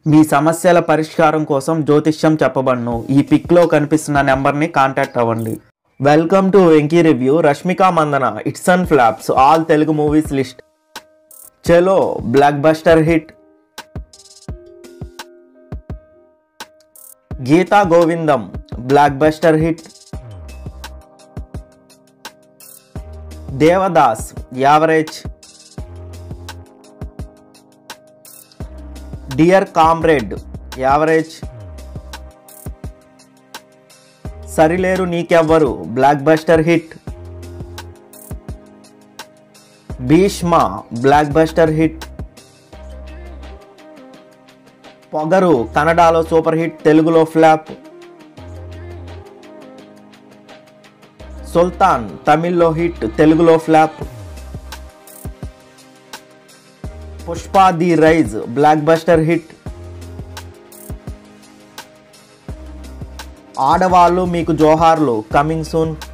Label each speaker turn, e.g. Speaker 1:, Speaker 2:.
Speaker 1: మీ సమస్యల పరిష్కారం కోసం జ్యోతిష్యం చెప్పబడును ఈ పిక్లో కనిపిస్తున్న నెంబర్ని కాంటాక్ట్ అవ్వండి welcome to Venky review Rashmika Mandanna hits and flops all Telugu movies list Chalo blockbuster hit Geetha Govindam blockbuster hit Devadas average dear comrade average Sarileru Neekevvaru blockbuster hit Bheeshma blockbuster hit Pogaru కన్నడలో సూపర్ హిట్ తెలుగులో ఫ్లాప్ సుల్తాన్ తమిళ్లో హిట్ తెలుగులో flop Pushpa the rise blockbuster hit Aadavallu Meeku జోహార్లు coming soon